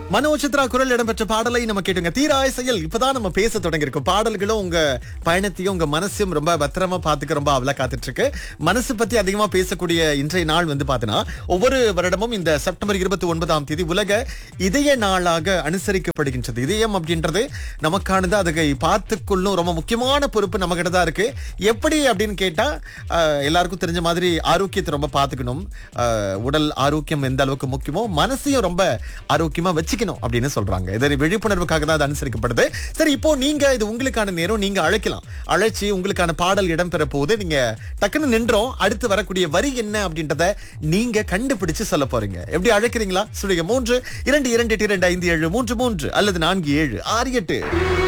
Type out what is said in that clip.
மனோ சித்ரா குரல் இடம்பெற்ற பாடலை நம்ம கேட்டுங்க தீராய செயல் இப்பதான் நம்ம பேச தொடங்கியிருக்கோம் பாடல்களும் உங்க பயணத்தையும் உங்க மனசையும் ரொம்ப பத்திரமா பாத்துக்க ரொம்ப அவளா காத்துட்டு இருக்கு மனசு பத்தி அதிகமா பேசக்கூடிய இன்றைய நாள் வந்து பாத்தீங்கன்னா ஒவ்வொரு வருடமும் இந்த செப்டம்பர் இருபத்தி ஒன்பதாம் தேதி உலக இதய நாளாக அனுசரிக்கப்படுகின்றது இதயம் அப்படின்றது நமக்கானது அதை பார்த்துக்கொள்ளும் ரொம்ப முக்கியமான பொறுப்பு நம்ம கிட்ட தான் இருக்கு எப்படி அப்படின்னு கேட்டா ஆஹ், எல்லாருக்கும் தெரிஞ்ச மாதிரி ஆரோக்கியத்தை ரொம்ப பார்த்துக்கணும் ஆஹ், உடல் ஆரோக்கியம் எந்த அளவுக்கு முக்கியமோ மனசையும் ரொம்ப ஆரோக்கியமா வச்சுக்கணும் அப்படின்னு சொல்றாங்க இது விழிப்புணர்வுக்காக தான் அது அனுசரிக்கப்படுது சரி இப்போ நீங்க இது உங்களுக்கான நேரம் நீங்க அழைக்கலாம் அழைச்சி உங்களுக்கான பாடல் இடம்பெற போது நீங்க டக்குன்னு நின்றோம் அடுத்து வரக்கூடிய வரி என்ன அப்படின்றத நீங்க கண்டுபிடிச்சு சொல்ல போறீங்க எப்படி அழைக்கிறீங்களா சொல்லுங்க மூன்று இரண்டு இரண்டு எட்டு இரண்டு ஐந்து ஏழு மூன்று மூன்று அல்லது நான்கு ஏழு ஆறு எட்டு